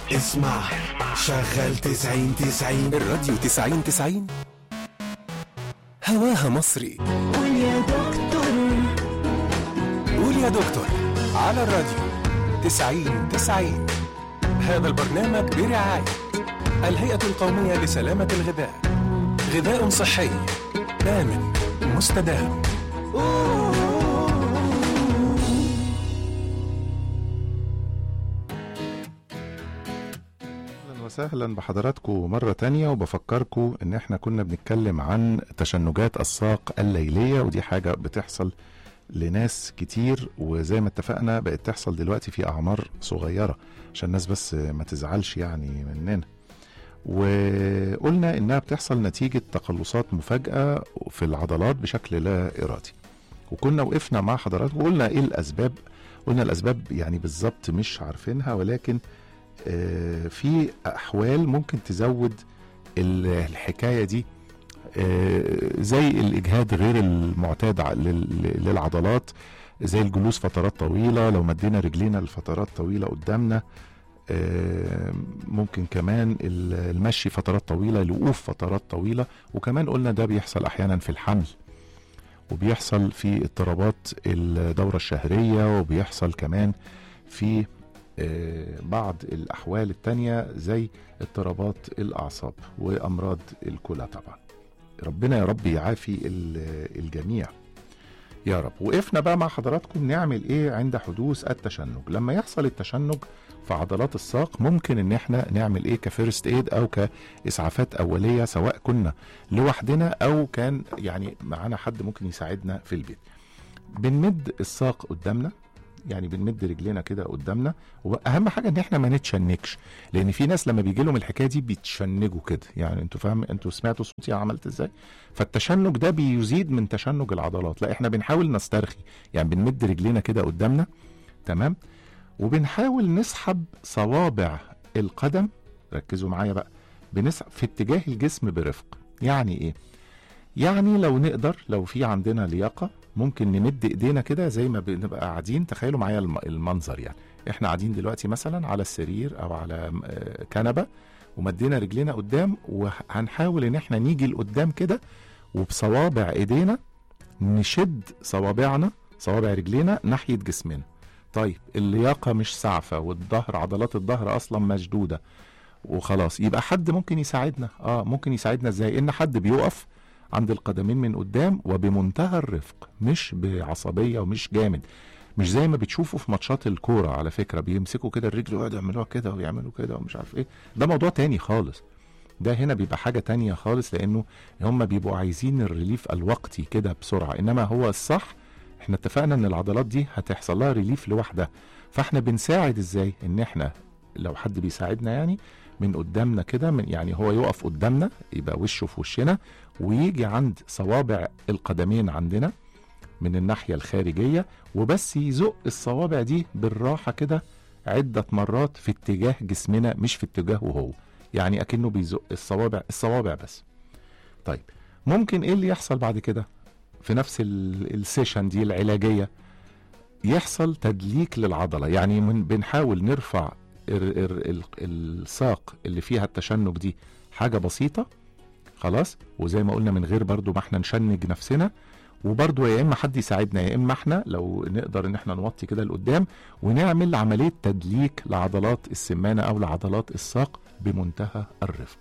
اسمع شغل تسعين تسعين الراديو 90 90 هواها مصري قول يا دكتور قول يا دكتور على الراديو 90 90 هذا البرنامج برعاية الهيئة القومية لسلامة الغذاء غذاء صحي آمن مستدام اهلا وسهلا بحضراتكم مرة تانية وبفكركم ان احنا كنا بنتكلم عن تشنجات الساق الليلية ودي حاجة بتحصل لناس كتير وزي ما اتفقنا بقت تحصل دلوقتي في اعمار صغيرة عشان الناس بس ما تزعلش يعني مننا وقلنا انها بتحصل نتيجة تقلصات مفاجئة في العضلات بشكل لا ارادي وكنا وقفنا مع حضراتكم وقلنا ايه الاسباب قلنا الاسباب يعني بالظبط مش عارفينها ولكن آه، في احوال ممكن تزود ال- الحكايه دي آه، زي الاجهاد غير المعتاد ع- لل- للعضلات زي الجلوس فترات طويله لو مدينا رجلينا لفترات طويله قدامنا آه، ممكن كمان ال- المشي فترات طويله الوقوف فترات طويله وكمان قلنا ده بيحصل احيانا في الحمل وبيحصل في اضطرابات الدوره الشهريه وبيحصل كمان في آه، بعض الأحوال التانية زي اضطرابات الأعصاب وأمراض الكلى طبعا ربنا يا رب يعافي ال- الجميع يا رب وقفنا بقى مع حضراتكم نعمل ايه عند حدوث التشنج لما يحصل التشنج في عضلات الساق ممكن ان احنا نعمل ايه كفيرست ايد او كاسعافات اوليه سواء كنا لوحدنا او كان يعني معانا حد ممكن يساعدنا في البيت بنمد الساق قدامنا يعني بنمد رجلينا كده قدامنا واهم حاجه ان احنا ما نتشنكش لان في ناس لما بيجي لهم الحكايه دي بيتشنجوا كده يعني انتوا فاهم انتوا سمعتوا صوتي عملت ازاي فالتشنج ده بيزيد من تشنج العضلات لا احنا بنحاول نسترخي يعني بنمد رجلينا كده قدامنا تمام وبنحاول نسحب صوابع القدم ركزوا معايا بقى بنسحب في اتجاه الجسم برفق يعني ايه يعني لو نقدر لو في عندنا لياقه ممكن نمد ايدينا كده زي ما بنبقى قاعدين تخيلوا معايا الم- المنظر يعني احنا قاعدين دلوقتي مثلا على السرير او على آه، كنبه ومدينا رجلينا قدام وهنحاول ان احنا نيجي لقدام كده وبصوابع ايدينا نشد صوابعنا صوابع رجلينا ناحيه جسمنا طيب اللياقه مش سعفه والظهر عضلات الظهر اصلا مشدوده وخلاص يبقى حد ممكن يساعدنا اه ممكن يساعدنا ازاي ان حد بيقف عند القدمين من قدام وبمنتهى الرفق مش بعصبيه ومش جامد مش زي ما بتشوفوا في ماتشات الكوره على فكره بيمسكوا كده الرجل ويقعدوا يعملوها كده ويعملوا كده ومش عارف ايه ده موضوع تاني خالص ده هنا بيبقى حاجه تانية خالص لانه هم بيبقوا عايزين الريليف الوقتي كده بسرعه انما هو الصح احنا اتفقنا ان العضلات دي هتحصل لها ريليف لوحدها فاحنا بنساعد ازاي ان احنا لو حد بيساعدنا يعني من قدامنا كده من يعني هو يقف قدامنا يبقى وشه في وشنا ويجي عند صوابع القدمين عندنا من الناحية الخارجية وبس يزق الصوابع دي بالراحة كده عدة مرات في اتجاه جسمنا مش في اتجاهه هو يعني أكنه بيزق الصوابع الصوابع بس طيب ممكن ايه اللي يحصل بعد كده في نفس ال- السيشن دي العلاجية يحصل تدليك للعضلة يعني من بنحاول نرفع ال- ال- ال- الساق اللي فيها التشنج دي حاجة بسيطة خلاص وزي ما قلنا من غير برضو ما احنا نشنج نفسنا وبرضو يا اما حد يساعدنا يا اما احنا لو نقدر ان احنا نوطي كده لقدام ونعمل عمليه تدليك لعضلات السمانه او لعضلات الساق بمنتهى الرفق.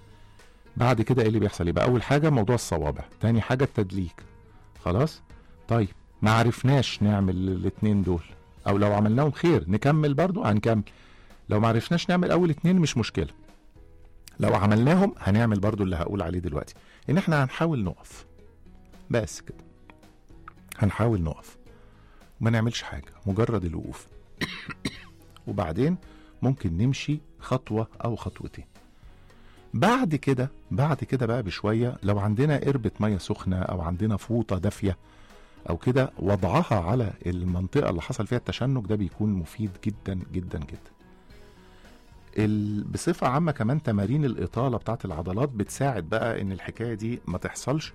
بعد كده ايه اللي بيحصل؟ يبقى اول حاجه موضوع الصوابع، تاني حاجه التدليك. خلاص؟ طيب ما عرفناش نعمل الاتنين دول او لو عملناهم خير نكمل برضو هنكمل. لو ما عرفناش نعمل اول اتنين مش مشكله. لو عملناهم هنعمل برضو اللي هقول عليه دلوقتي ان احنا هنحاول نقف بس كده هنحاول نقف وما نعملش حاجة مجرد الوقوف وبعدين ممكن نمشي خطوة أو خطوتين بعد كده بعد كده بقى بشوية لو عندنا قربة مية سخنة أو عندنا فوطة دافية أو كده وضعها على المنطقة اللي حصل فيها التشنج ده بيكون مفيد جدا جدا جدا ال... بصفة عامة كمان تمارين الإطالة بتاعت العضلات بتساعد بقى إن الحكاية دي ما تحصلش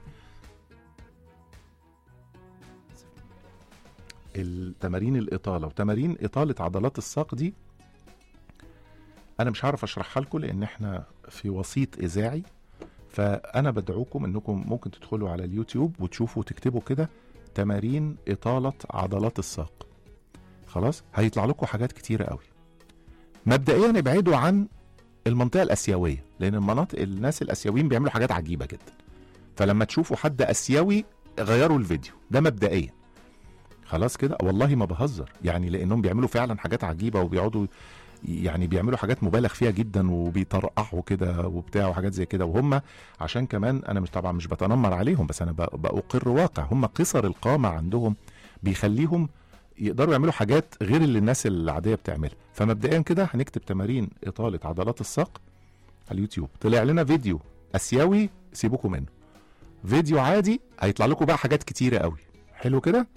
التمارين الإطالة وتمارين إطالة عضلات الساق دي انا مش هعرف اشرحها لكم لان احنا في وسيط اذاعي فانا بدعوكم انكم ممكن تدخلوا على اليوتيوب وتشوفوا وتكتبوا كده تمارين اطاله عضلات الساق خلاص هيطلع لكم حاجات كتيره قوي مبدئيا ابعدوا عن المنطقه الاسيويه لان المناطق الناس الاسيويين بيعملوا حاجات عجيبه جدا فلما تشوفوا حد اسيوي غيروا الفيديو ده مبدئيا خلاص كده والله ما بهزر يعني لانهم بيعملوا فعلا حاجات عجيبه وبيقعدوا يعني بيعملوا حاجات مبالغ فيها جدا وبيطرقعوا كده وبتاع وحاجات زي كده وهم عشان كمان انا مش طبعا مش بتنمر عليهم بس انا ب- باقر واقع هم قصر القامه عندهم بيخليهم يقدروا يعملوا حاجات غير اللي الناس العاديه بتعملها فمبدئيا كده هنكتب تمارين اطاله عضلات الساق على اليوتيوب طلع لنا فيديو اسيوي سيبوكم منه فيديو عادي هيطلع لكم بقى حاجات كتيره قوي حلو كده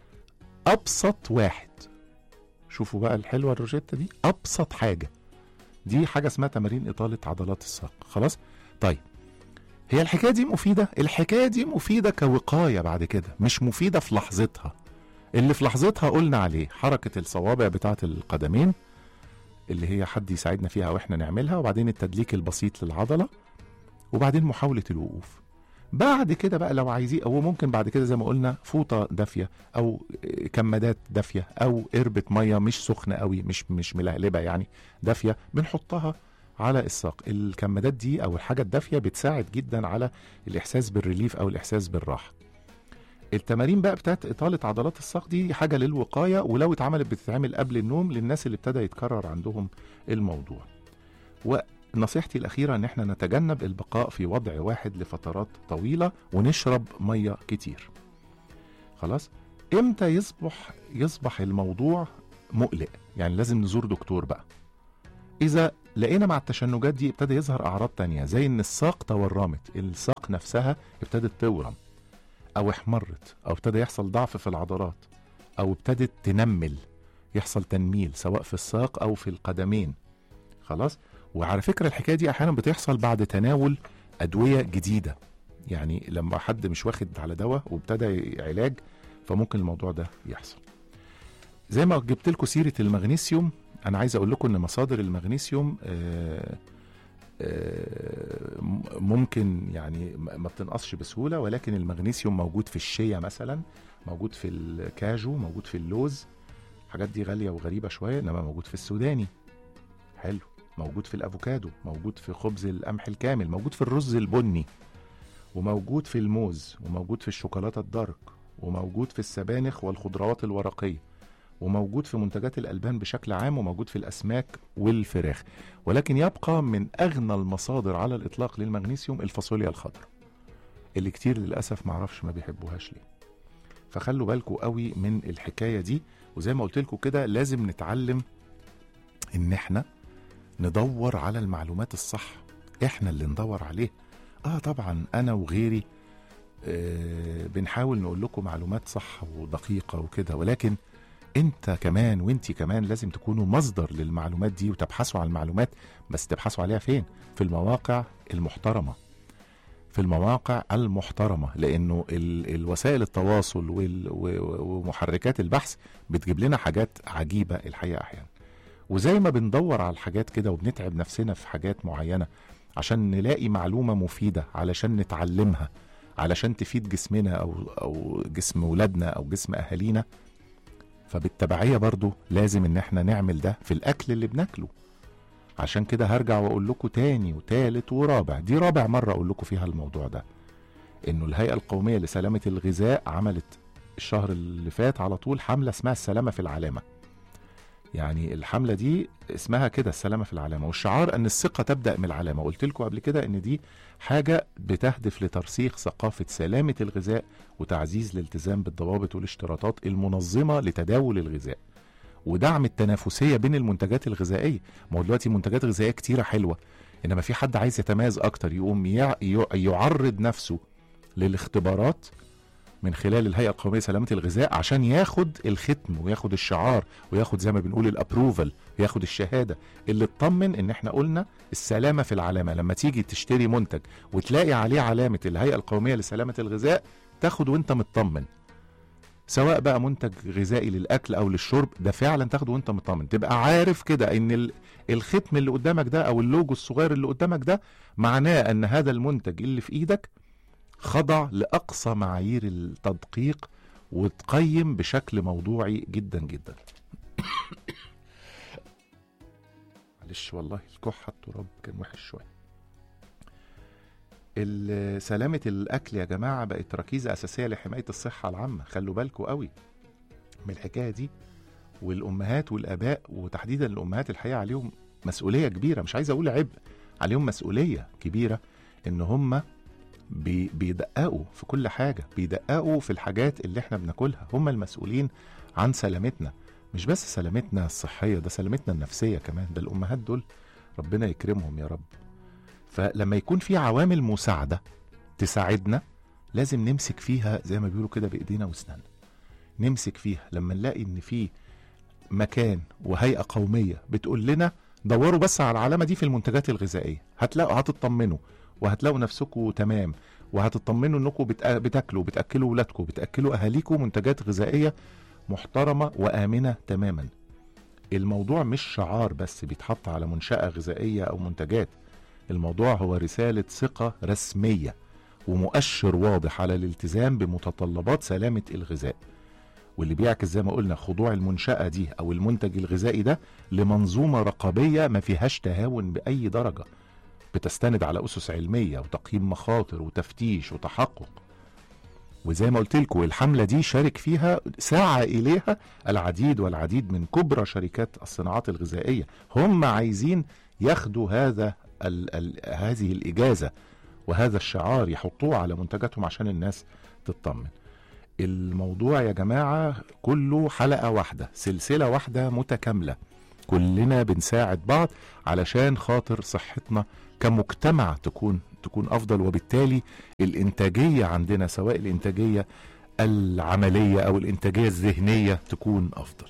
ابسط واحد شوفوا بقى الحلوه الروجيتا دي ابسط حاجه دي حاجه اسمها تمارين اطاله عضلات الساق خلاص طيب هي الحكايه دي مفيده الحكايه دي مفيده كوقايه بعد كده مش مفيده في لحظتها اللي في لحظتها قلنا عليه حركه الصوابع بتاعه القدمين اللي هي حد يساعدنا فيها واحنا نعملها وبعدين التدليك البسيط للعضله وبعدين محاوله الوقوف بعد كده بقى لو عايزين او ممكن بعد كده زي ما قلنا فوطه دافيه او كمادات دافيه او قربة ميه مش سخنه قوي مش مش ملهلبه يعني دافيه بنحطها على الساق الكمادات دي او الحاجه الدافيه بتساعد جدا على الاحساس بالريليف او الاحساس بالراحه التمارين بقى بتاعت اطاله عضلات الساق دي حاجه للوقايه ولو اتعملت بتتعمل قبل النوم للناس اللي ابتدى يتكرر عندهم الموضوع ونصيحتي الاخيره ان احنا نتجنب البقاء في وضع واحد لفترات طويله ونشرب ميه كتير خلاص امتى يصبح يصبح الموضوع مقلق يعني لازم نزور دكتور بقى اذا لقينا مع التشنجات دي ابتدى يظهر اعراض تانية زي ان الساق تورمت الساق نفسها ابتدت تورم او احمرت او ابتدى يحصل ضعف في العضلات او ابتدت تنمل يحصل تنميل سواء في الساق او في القدمين خلاص وعلى فكره الحكايه دي احيانا بتحصل بعد تناول ادويه جديده يعني لما حد مش واخد على دواء وابتدى علاج فممكن الموضوع ده يحصل زي ما جبت لكم سيره المغنيسيوم انا عايز اقول لكم ان مصادر المغنيسيوم آه، آه، م- ممكن يعني ما ما بتنقصش بسهوله ولكن المغنيسيوم موجود في الشيا مثلا موجود في الكاجو موجود في اللوز الحاجات دي غاليه وغريبه شويه انما موجود في السوداني حلو موجود في الافوكادو موجود في خبز القمح الكامل موجود في الرز البني وموجود في الموز وموجود في الشوكولاته الدارك وموجود في السبانخ والخضروات الورقيه وموجود في منتجات الالبان بشكل عام وموجود في الاسماك والفراخ ولكن يبقى من اغنى المصادر على الاطلاق للمغنيسيوم الفاصوليا الخضراء اللي كتير للاسف معرفش ما بيحبوهاش ليه فخلوا بالكم قوي من الحكايه دي وزي ما قلت لكم كده لازم نتعلم ان احنا ندور على المعلومات الصح احنا اللي ندور عليه اه طبعا انا وغيري آه بنحاول نقول لكم معلومات صح ودقيقه وكده ولكن انت كمان وانت كمان لازم تكونوا مصدر للمعلومات دي وتبحثوا عن المعلومات بس تبحثوا عليها فين في المواقع المحترمه في المواقع المحترمه لانه ال- الوسائل التواصل وال- و- ومحركات البحث بتجيب لنا حاجات عجيبه الحقيقه احيانا وزي ما بندور على الحاجات كده وبنتعب نفسنا في حاجات معينه عشان نلاقي معلومه مفيده علشان نتعلمها علشان تفيد جسمنا او او جسم ولادنا او جسم اهالينا فبالتبعيه برضو لازم ان احنا نعمل ده في الاكل اللي بناكله عشان كده هرجع واقول لكم تاني وتالت ورابع دي رابع مره اقول لكم فيها الموضوع ده انه الهيئه القوميه لسلامه الغذاء عملت الشهر اللي فات على طول حمله اسمها السلامه في العلامه يعني الحمله دي اسمها كده السلامه في العلامه والشعار ان الثقه تبدا من العلامه قلت لكم قبل كده ان دي حاجه بتهدف لترسيخ ثقافه سلامه الغذاء وتعزيز الالتزام بالضوابط والاشتراطات المنظمه لتداول الغذاء ودعم التنافسيه بين المنتجات الغذائيه ما هو دلوقتي منتجات غذائيه كتيره حلوه انما في حد عايز يتميز اكتر يقوم يع- يع- يعرض نفسه للاختبارات من خلال الهيئه القوميه لسلامه الغذاء عشان ياخد الختم وياخد الشعار وياخد زي ما بنقول الابروفل ياخد الشهاده اللي تطمن ان احنا قلنا السلامه في العلامه لما تيجي تشتري منتج وتلاقي عليه علامه الهيئه القوميه لسلامه الغذاء تاخد وانت مطمن سواء بقى منتج غذائي للاكل او للشرب ده فعلا تاخده وانت مطمن تبقى عارف كده ان ال- الختم اللي قدامك ده او اللوجو الصغير اللي قدامك ده معناه ان هذا المنتج اللي في ايدك خضع لاقصى معايير التدقيق وتقيم بشكل موضوعي جدا جدا معلش والله الكحة التراب كان وحش شوية ال- سلامة الأكل يا جماعة بقت ركيزة أساسية لحماية الصحة العامة خلوا بالكوا قوي من الحكاية دي والأمهات والآباء وتحديدا الأمهات الحقيقة عليهم مسؤولية كبيرة مش عايز أقول عبء عليهم مسؤولية كبيرة إن هم بي بيدققوا في كل حاجة بيدققوا في الحاجات اللي احنا بناكلها هم المسؤولين عن سلامتنا مش بس سلامتنا الصحية ده سلامتنا النفسية كمان ده الأمهات دول ربنا يكرمهم يا رب فلما يكون في عوامل مساعدة تساعدنا لازم نمسك فيها زي ما بيقولوا كده بإيدينا وأسناننا نمسك فيها لما نلاقي إن في مكان وهيئة قومية بتقول لنا دوروا بس على العلامة دي في المنتجات الغذائية هتلاقوا هتطمنوا وهتلاقوا نفسكم تمام وهتطمنوا انكم بتأ- بتاكلوا بتاكلوا ولادكم بتاكلوا اهاليكم منتجات غذائيه محترمه وامنه تماما الموضوع مش شعار بس بيتحط على منشاه غذائيه او منتجات الموضوع هو رساله ثقه رسميه ومؤشر واضح على الالتزام بمتطلبات سلامه الغذاء واللي بيعكس زي ما قلنا خضوع المنشأة دي أو المنتج الغذائي ده لمنظومة رقابية ما فيهاش تهاون بأي درجة بتستند على أسس علمية وتقييم مخاطر وتفتيش وتحقق وزي ما قلت لكم الحملة دي شارك فيها سعى إليها العديد والعديد من كبرى شركات الصناعات الغذائية هم عايزين ياخدوا هذا ال ال هذه الإجازة وهذا الشعار يحطوه على منتجاتهم عشان الناس تطمن الموضوع يا جماعة كله حلقة واحدة سلسلة واحدة متكاملة كلنا بنساعد بعض علشان خاطر صحتنا كمجتمع تكون تكون افضل وبالتالي الانتاجيه عندنا سواء الانتاجيه العمليه او الانتاجيه الذهنيه تكون افضل.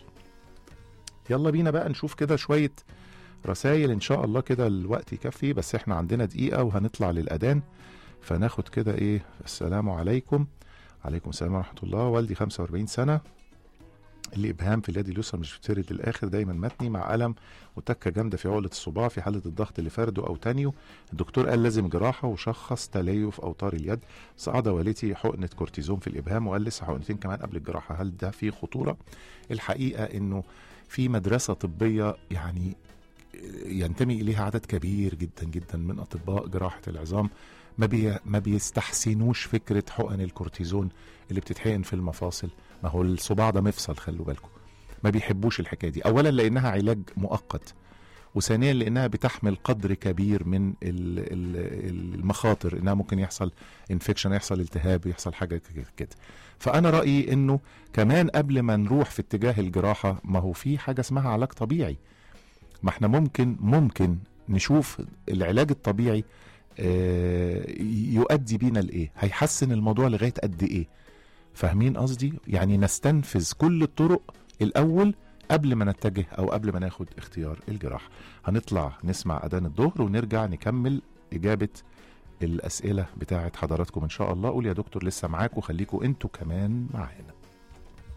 يلا بينا بقى نشوف كده شويه رسائل ان شاء الله كده الوقت يكفي بس احنا عندنا دقيقه وهنطلع للاذان فناخد كده ايه السلام عليكم عليكم السلام ورحمه الله والدي 45 سنه الابهام في اليد اليسرى مش بتفرد للاخر دايما متني مع الم وتكه جامده في عقله الصباع في حاله الضغط اللي فرده او تانيه الدكتور قال لازم جراحه وشخص تليف اوتار اليد صعد والدتي حقنه كورتيزون في الابهام وقال لسه حقنتين كمان قبل الجراحه هل ده فيه خطوره الحقيقه انه في مدرسه طبيه يعني ينتمي اليها عدد كبير جدا جدا من اطباء جراحه العظام ما بي ما بيستحسنوش فكره حقن الكورتيزون اللي بتتحقن في المفاصل ما هو الصباع ده مفصل خلوا بالكم ما بيحبوش الحكايه دي اولا لانها علاج مؤقت وثانيا لانها بتحمل قدر كبير من ال- ال- المخاطر انها ممكن يحصل انفكشن يحصل التهاب يحصل حاجه كده فانا رايي انه كمان قبل ما نروح في اتجاه الجراحه ما هو في حاجه اسمها علاج طبيعي ما احنا ممكن ممكن نشوف العلاج الطبيعي آه، يؤدي بينا لايه هيحسن الموضوع لغايه قد ايه فاهمين قصدي يعني نستنفذ كل الطرق الاول قبل ما نتجه او قبل ما ناخد اختيار الجراحه هنطلع نسمع اذان الظهر ونرجع نكمل اجابه الاسئله بتاعه حضراتكم ان شاء الله قول يا دكتور لسه معاك وخليكم انتوا كمان معانا